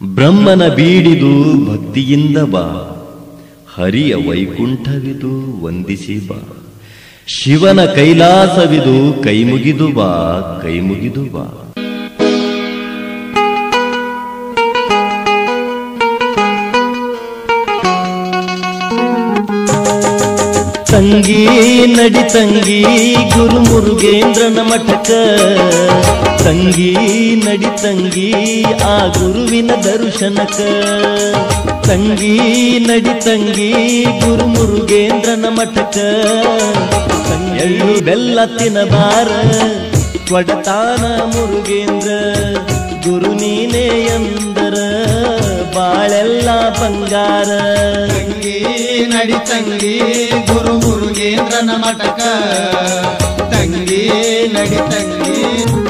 ಬ್ರಹ್ಮನ ಬೀಡಿದು ಭಕ್ತಿಯಿಂದ ಬಾ ಹರಿಯ ವೈಕುಂಠವಿದು ವಂದಿಸಿ ಬಾ ಶಿವನ ಕೈಲಾಸವಿದು ಕೈಮುಗಿದು ಬಾ ಕೈಮುಗಿದು ಬಾ ತಂಗಿ ನಡಿ ತಂಗಿ ಗುರು ಮುರುಗೇಂದ್ರನ ಮಠಕ ತಂಗಿ ನಡಿ ತಂಗಿ ಆ ಗುರುವಿನ ದರ್ಶನಕ ತಂಗಿ ನಡಿ ತಂಗಿ ಗುರು ಮುರುಗೇಂದ್ರನ ಮಠಕ ಎಳ್ಳು ಬೆಲ್ಲ ತಿನ್ನಬಾರ ಕೊಡತಾನ ಮುರುಗೇಂದ್ರ ಗುರು ನೀನೇ ಎಂದರ ಬಾಳೆಲ್ಲ ಬಂಗಾರ ತಂಗಿ ನಡಿ ತಂಗಿ ಗುರು ಮುರುಗೇಂದ್ರನ ಮಠಕ ತಂಗಿ ನಡಿ ತಂಗಿ